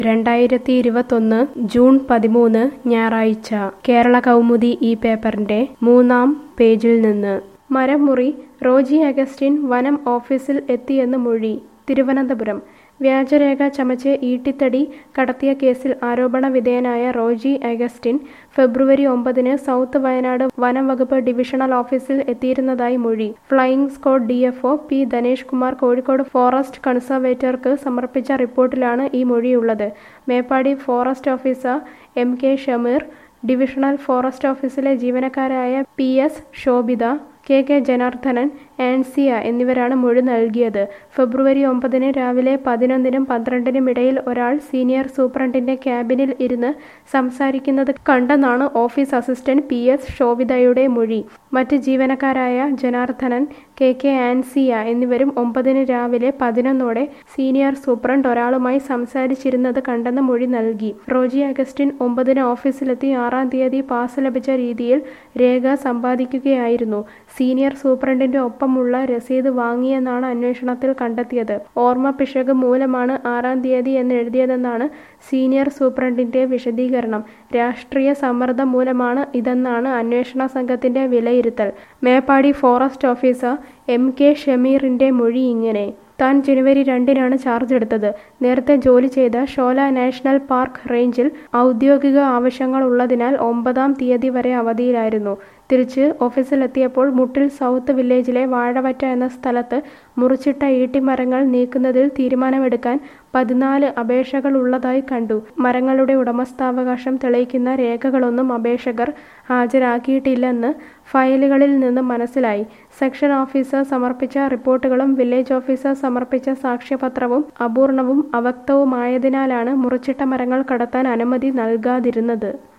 രണ്ടായിരത്തി ഇരുപത്തൊന്ന് ജൂൺ പതിമൂന്ന് ഞായറാഴ്ച കേരള കൗമുദി ഈ പേപ്പറിന്റെ മൂന്നാം പേജിൽ നിന്ന് മരം മുറി റോജി അഗസ്റ്റിൻ വനം ഓഫീസിൽ എത്തിയെന്ന് മൊഴി തിരുവനന്തപുരം വ്യാജരേഖ ചമച്ച് ഈട്ടിത്തടി കടത്തിയ കേസിൽ ആരോപണ വിധേയനായ റോജി അഗസ്റ്റിൻ ഫെബ്രുവരി ഒമ്പതിന് സൗത്ത് വയനാട് വനം വകുപ്പ് ഡിവിഷണൽ ഓഫീസിൽ എത്തിയിരുന്നതായി മൊഴി flying squad DFO P Dhanesh Kumar Kozhikode forest കൺസർവേറ്റർക്ക് സമർപ്പിച്ച റിപ്പോർട്ടിലാണ് ഈ മൊഴിയുള്ളത് Meppadi forest officer M K Shameer divisional forest ഓഫീസിലെ ജീവനക്കാരായ P S Shobhitha K K Janardhanan Ansiya എന്നിവരാണ് മൊഴി നൽകിയത് ഫെബ്രുവരി ഒമ്പതിന് രാവിലെ പതിനൊന്നിനും പന്ത്രണ്ടിനും ഇടയിൽ ഒരാൾ സീനിയർ സൂപ്രണ്ടിന്റെ ക്യാബിനിൽ ഇരുന്ന് സംസാരിക്കുന്നത് കണ്ടെന്നാണ് ഓഫീസ് അസിസ്റ്റന്റ് പി എസ് ശോഭിതയുടെ മൊഴി മറ്റ് ജീവനക്കാരായ ജനാർദ്ദനൻ കെ കെ ആൻസിയ എന്നിവരും ഒമ്പതിന് രാവിലെ പതിനൊന്നോടെ സീനിയർ സൂപ്രണ്ട് ഒരാളുമായി സംസാരിച്ചിരുന്നത് കണ്ടെന്ന് മൊഴി നൽകി റോജി അഗസ്റ്റിൻ ഒമ്പതിന് ഓഫീസിലെത്തി ആറാം തീയതി പാസ് ലഭിച്ച രീതിയിൽ രേഖ സമ്പാദിക്കുകയായിരുന്നു സീനിയർ സൂപ്രണ്ടിന്റെ ഒപ്പമുള്ള രസീത് വാങ്ങിയെന്നാണ് അന്വേഷണത്തിൽ കണ്ടെത്തിയത് ഓർമ്മ പിശക് മൂലമാണ് ആറാം തീയതി എന്ന് എഴുതിയതെന്നാണ് സീനിയർ സൂപ്രണ്ടിന്റെ വിശദീകരണം രാഷ്ട്രീയ സമ്മർദ്ദം മൂലമാണ് ഇതെന്നാണ് അന്വേഷണ സംഘത്തിന്റെ വിലയിരുത്തൽ Meppadi forest officer M K ഷമീറിന്റെ മൊഴി ഇങ്ങനെ താൻ ജനുവരി രണ്ടിനാണ് ചാർജ് എടുത്തത് നേരത്തെ ജോലി ചെയ്ത ഷോല നാഷണൽ പാർക്ക് റേഞ്ചിൽ ഔദ്യോഗിക ആവശ്യങ്ങൾ ഉള്ളതിനാൽ ഒമ്പതാം തീയതി വരെ അവധിയിലായിരുന്നു തിരിച്ച് ഓഫീസിലെത്തിയപ്പോൾ മുട്ടിൽ സൗത്ത് വില്ലേജിലെ വാഴവറ്റ എന്ന സ്ഥലത്ത് മുറിച്ചിട്ട ഈട്ടിമരങ്ങൾ നീക്കുന്നതിൽ തീരുമാനമെടുക്കാൻ പതിനാല് അപേക്ഷകൾ ഉള്ളതായി കണ്ടു മരങ്ങളുടെ ഉടമസ്ഥാവകാശം തെളിയിക്കുന്ന രേഖകളൊന്നും അപേക്ഷകർ ഹാജരാക്കിയിട്ടില്ലെന്ന് ഫയലുകളിൽ നിന്ന് മനസ്സിലായി സെക്ഷൻ ഓഫീസർ സമർപ്പിച്ച റിപ്പോർട്ടുകളും വില്ലേജ് ഓഫീസർ സമർപ്പിച്ച സാക്ഷ്യപത്രവും അപൂർണവും അവ്യക്തവുമായതിനാലാണ് മുറിച്ചിട്ട മരങ്ങൾ കടത്താൻ അനുമതി നൽകാതിരുന്നത്